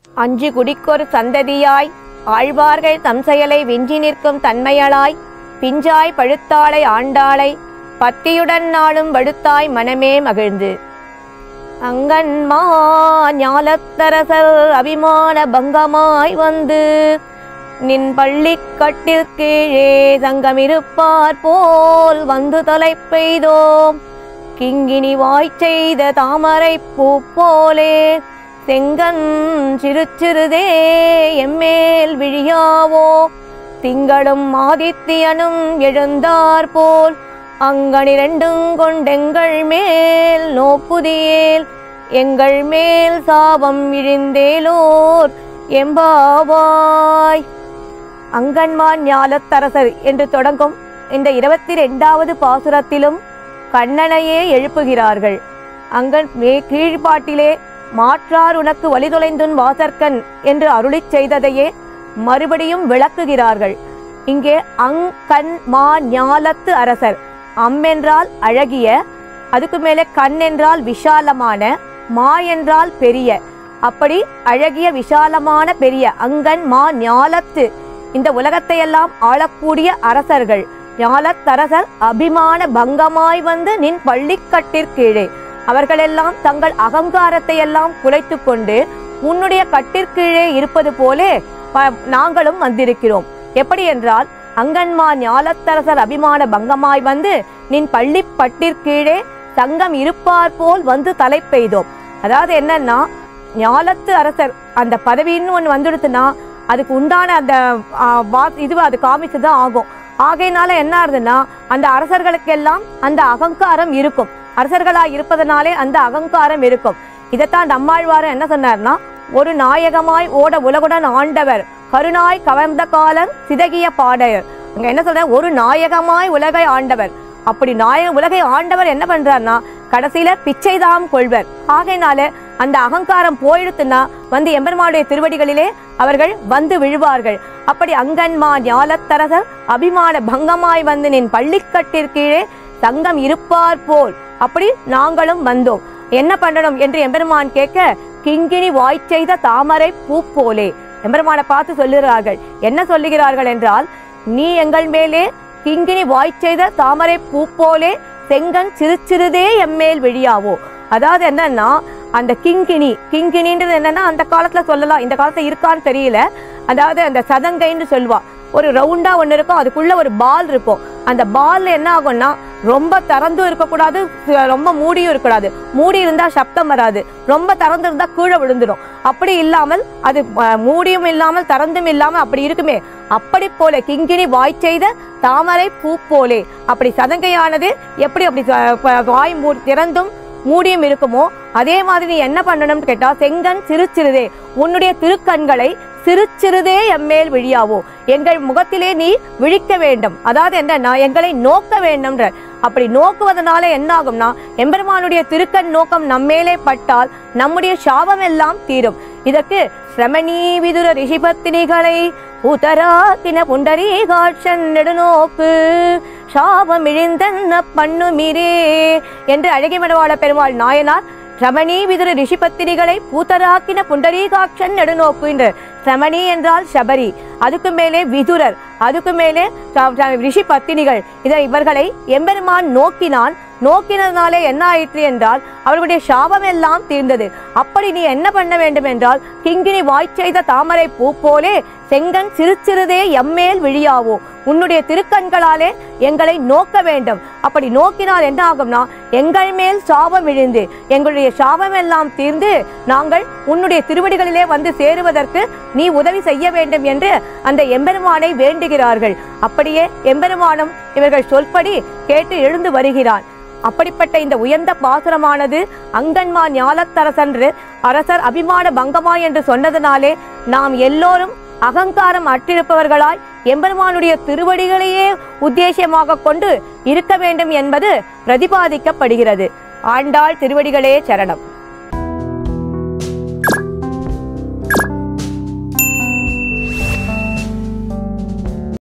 அஞ்சு குடிக்கொரு சந்ததியாய் ஆழ்வார்கள் தம் செயலை விஞ்சி நிற்கும் தன்மையளாய் பிஞ்சாய் பழுத்தாளை ஆண்டாளை பத்தியுடன் நாளும் படுத்தாய் மனமே மகிழ்ந்து அங்கன்மா ஞாலத்தரசர் அபிமான பங்கமாய் வந்து நின் பள்ளிக் கட்டிற் கீழே சங்கமிருப்பார் போல் வந்து தலை பெய்தோம் கிங்கினி வாய் செய்த தாமரை பூ போலே செங்கன் சிறு சிறுதே எம்மேல் விழியாவோ திங்களும் ஆதித்யனும் எழுந்தார் போல் அங்கனிரண்டும் கொண்டெங்கள் மேல் நோப்புதியேல் எங்கள் மேல் சாபம் இழிந்தேலோர் எம்பாவாய் அங்கன்மான் ஞாலத்தரசர் என்று தொடங்கும் இந்த இருபத்தி ரெண்டாவது பாசுரத்திலும் கண்ணனையே எழுப்புகிறார்கள் அங்கன் மே கீழ்ப்பாட்டிலே மாற்றார் உனக்கு வழிதொலைந்துன் வாசற்கண் என்று அருளிச் செய்ததையே மறுபடியும் விளக்குகிறார்கள் இங்கே அங்கண் மா ஞாலத்து அரசர் அம் என்றால் அழகிய அதுக்கு மேலே கண் என்றால் விஷாலமான மா என்றால் பெரிய அப்படி அழகிய விஷாலமான பெரிய அங்கன் மா ஞாலத்து இந்த உலகத்தை எல்லாம் ஆளக்கூடிய அரசர்கள் ஞாலத்தரசர் அபிமான பங்கமாய் வந்து நின் பள்ளிக்கட்டிற்கீழே அவர்களெல்லாம் தங்கள் அகங்காரத்தை எல்லாம் குலைத்து கொண்டு உன்னுடைய கட்டிற்கீழே இருப்பது போலே ப- நாங்களும் வந்திருக்கிறோம் எப்படி என்றால் அங்கன்மா ஞாலத்தரசர் அபிமான பங்கமாய் வந்து நின் பள்ளி பட்டிற்கீழே சங்கம் இருப்பார் போல் வந்து தலை பெய்தோம் அதாவது என்னன்னா ஞாலத்து அரசர் அந்த பதவின்னு ஒன்று வந்துடுத்துன்னா அதுக்கு உண்டான அந்த ஆ, வா- இதுவை அது காமிச்சு தான் ஆகும் ஆகையினால என்ன ஆகுதுன்னா அந்த அரசர்களுக்கெல்லாம் அந்த அகங்காரம் இருக்கும் அரசர்களா இருப்பதனாலே அந்த அகங்காரம் இருக்கும் இதைத்தான் நம்மாழ்வாரன் என்ன சொன்னார்னா ஒரு நாயகமாய் ஓட உலகுடன் ஆண்டவர் கருணாய் கவர்ந்த காலர் சிதகிய பாடையர் அங்க என்ன சொல்ற ஒரு நாயகமாய் உலகை ஆண்டவர் அப்படி நாயக உலகை ஆண்டவர் என்ன பண்றாருன்னா கடைசியில பிச்சைதாம் கொள்வர் ஆகையினால அந்த அகங்காரம் போயிடுத்துன்னா வந்து எம்பெருமானுடைய திருவடிகளிலே அவர்கள் வந்து விழுவார்கள் அப்படி அங்கன்மா ஞாலத்தரசர் அபிமான பங்கமாய் வந்து நின் பள்ளிக்கட்டிற்கீழே சங்கம் இருப்பார் போல் அப்படி நாங்களும் வந்தோம் என்ன பண்ணணும் என்று எம்பெருமான் கேட்க கிங்கினி வாய் செய்த தாமரை பூ போலே எம்பெருமானை பார்த்து சொல்லுகிறார்கள் என்ன சொல்லுகிறார்கள் என்றால் நீ எங்கள் மேலே கிங்கினி வாய் செய்த தாமரை பூ போலே செங்கன் சிறு சிறுதே எம்மேல் விழியாவோ அதாவது என்னன்னா அந்த கிங்கினி கிங்கினின்றது என்னன்னா அந்த காலத்துல சொல்லலாம் இந்த காலத்துல இருக்கான்னு தெரியல அதாவது அந்த சதங்கைன்னு சொல்லுவா ஒரு ரவுண்டா ஒன்று இருக்கும் அதுக்குள்ள ஒரு பால் இருக்கும் அந்த பால்ல என்ன ஆகும்னா ரொம்ப திறந்தும் இருக்கக்கூடாது ச- ரொம்ப மூடியும் இருக்கக்கூடாது மூடி இருந்தா சப்தம் வராது ரொம்ப திறந்து இருந்தா கீழே விழுந்துடும் அப்படி இல்லாமல் அது அஹ், மூடியும் இல்லாமல் திறந்தும் இல்லாமல் அப்படி இருக்குமே அப்படி போல கிங்கினி வாய் செய்த தாமரை பூ போலே அப்படி சதங்கையானது எப்படி அப்படி ச- ப- வாய் மூ திறந்தும் மூடியும் இருக்குமோ அதே மாதிரி நீ என்ன பண்ணணும்னு கேட்டா செங்கன் சிறு சிறுதே உன்னுடைய திருக்கண்களை சிறு சிறுதே எம்மேல் விழியாவோ எங்கள் முகத்திலே நீ விழிக்க வேண்டும் அதாவது என்னன்னா எங்களை நோக்க வேண்டும்ன்ற அப்படி நோக்குவதனால என்ன ஆகும்னா எம்பெருமானுடைய திருக்கண் நோக்கம் நம்மேலே பட்டால் நம்முடைய சாபம் எல்லாம் தீரும் இதற்கு சிரமணி விதுர ரிஷிபத்தினிகளை உதராக்கின புண்டரீகாட்சன் நெடுநோக்கு சாபம் இழிந்தன்ன பண்ணுமிரே என்று அழகிய மணவாள பெருமாள் நாயனார் ரமணி விதுர ரிஷிபத்திரிகளை பூத்தராக்கின புண்டரீகாட்சன் நெடுநோக்கு என்று ரமணி என்றால் சபரி அதுக்கு மேலே விதுரர் அதுக்கு மேலே ச- ச- ரிஷி பத்தினிகள் இதை இவர்களை எம்பெருமான் நோக்கினான் நோக்கினதுனாலே என்ன ஆயிற்று என்றால் அவர்களுடைய சாபம் எல்லாம் தீர்ந்தது அப்படி நீ என்ன பண்ண வேண்டும் என்றால் கிங்கினி வாய் செய்த தாமரை பூ போலே செங்கன் சிறு சிறுதே எம்மேல் விழியாவோ உன்னுடைய திருக்கண்களாலே எங்களை நோக்க வேண்டும் அப்படி நோக்கினால் என்ன ஆகும்னா எங்கள் மேல் சாபம் விழுந்து எங்களுடைய சாபம் எல்லாம் தீர்ந்து நாங்கள் உன்னுடைய திருவடிகளிலே வந்து சேருவதற்கு நீ உதவி செய்ய வேண்டும் என்று அந்த எம்பெருமானை வேண்டுகிறார்கள் அப்படியே எம்பெருமானும் இவர்கள் சொல்படி கேட்டு எழுந்து வருகிறான் அப்படிப்பட்ட இந்த உயர்ந்த பாசுரமானது அங்கன்மா ஞாலத்தரசன்று அரசர் அபிமான பங்கமா என்று சொன்னதனாலே நாம் எல்லோரும் அகங்காரம் அற்றிருப்பவர்களாய் எம்பெருமானுடைய திருவடிகளையே உத்தேசியமாக கொண்டு இருக்க வேண்டும் என்பது பிரதிபாதிக்கப்படுகிறது ஆண்டாள் திருவடிகளே சரணம்